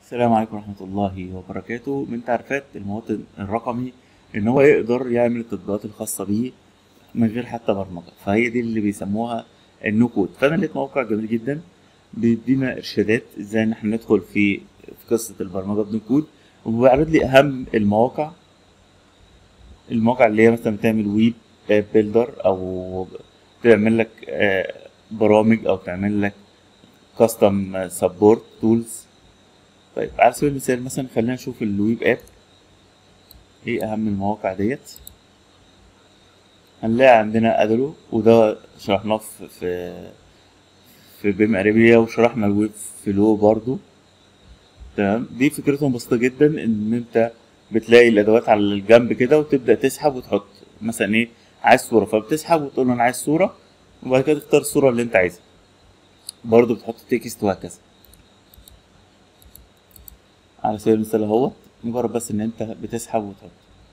السلام عليكم ورحمة الله وبركاته من تعريفات المواطن الرقمي إن هو يقدر يعمل التطبيقات الخاصة بيه من غير حتى برمجة فهي دي اللي بيسموها النو كود فأنا لقيت موقع جميل جدا بيدينا إرشادات إزاي إن احنا ندخل في في قصة البرمجة بدون كود وبيعرض لي أهم المواقع المواقع اللي هي مثلا بتعمل ويب بيلدر أو تعمل لك آه، برامج أو تعمل لك كاستم سبورت تولز طيب على سبيل المثال مثلا خلينا نشوف الويب اب ايه اهم المواقع ديت هنلاقي عندنا ادلو وده شرحناه في في في بيم اريبيا وشرحنا الويب فلو برضو تمام دي فكرتهم بسيطة جدا ان انت بتلاقي الادوات على الجنب كده وتبدأ تسحب وتحط مثلا ايه عايز صورة فبتسحب وتقول له انا عايز صورة وبعد كده تختار الصورة اللي انت عايزها برضو بتحط تكست وهكذا على سبيل المثال اهوت مجرد بس ان انت بتسحب وتحط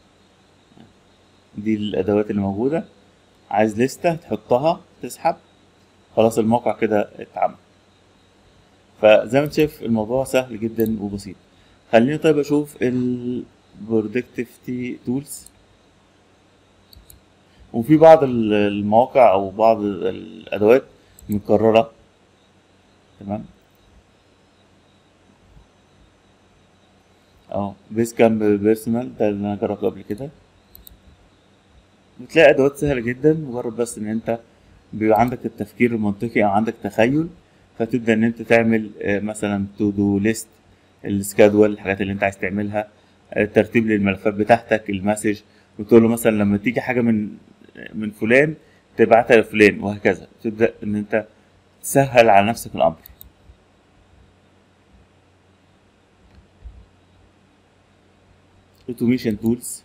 دي الادوات اللي موجودة عايز لستة تحطها تسحب خلاص الموقع كده اتعمل فزي ما انت شايف الموضوع سهل جدا وبسيط خليني طيب اشوف ال productivity tools وفي بعض ال- المواقع او بعض الادوات مكررة تمام اه بيس كامب بيرسونال ده اللي انا جربته قبل كده بتلاقي ادوات سهله جدا مجرد بس ان انت بيبقى عندك التفكير المنطقي او عندك تخيل فتبدا ان انت تعمل آه، مثلا تو دو ليست السكادول الحاجات اللي انت عايز تعملها آه، ترتيب للملفات بتاعتك المسج وتقول له مثلا لما تيجي حاجه من من فلان تبعتها لفلان وهكذا تبدا ان انت تسهل على نفسك الامر اوتوميشن تولز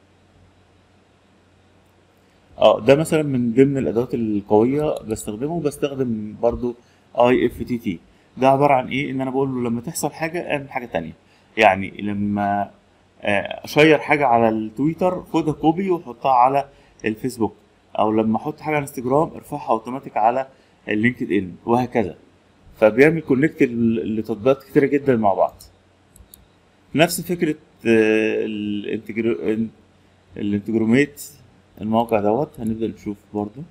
اه ده مثلا من ضمن الادوات القويه بستخدمه بستخدم برضو اي اف تي تي ده عباره عن ايه ان انا بقول له لما تحصل حاجه اعمل حاجه تانية يعني لما آه، اشير حاجه على التويتر خدها كوبي وحطها على الفيسبوك او لما احط حاجه على انستجرام ارفعها اوتوماتيك على اللينكد ان وهكذا فبيعمل كونكت لتطبيقات كتيره جدا مع بعض نفس فكره آه، الانتجرو الانتجروميت الموقع دوت هنبدأ نشوف برضو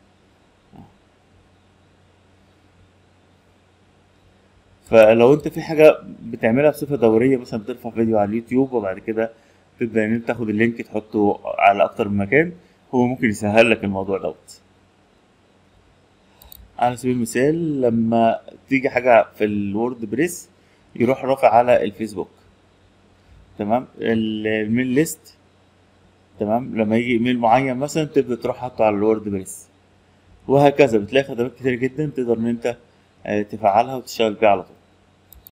فلو انت في حاجة بتعملها بصفة دورية مثلا بترفع فيديو على اليوتيوب وبعد كده تبدأ ان انت تاخد اللينك تحطه على اكتر من مكان هو ممكن يسهل لك الموضوع دوت على سبيل المثال لما تيجي حاجة في الوورد بريس يروح رافع على الفيسبوك تمام ال- الميل ليست تمام لما يجي ايميل معين مثلا تبدا تروح حاطه على الوورد بريس وهكذا بتلاقي خدمات كتير جدا تقدر ان انت آه، تفعلها وتشتغل بيها على طول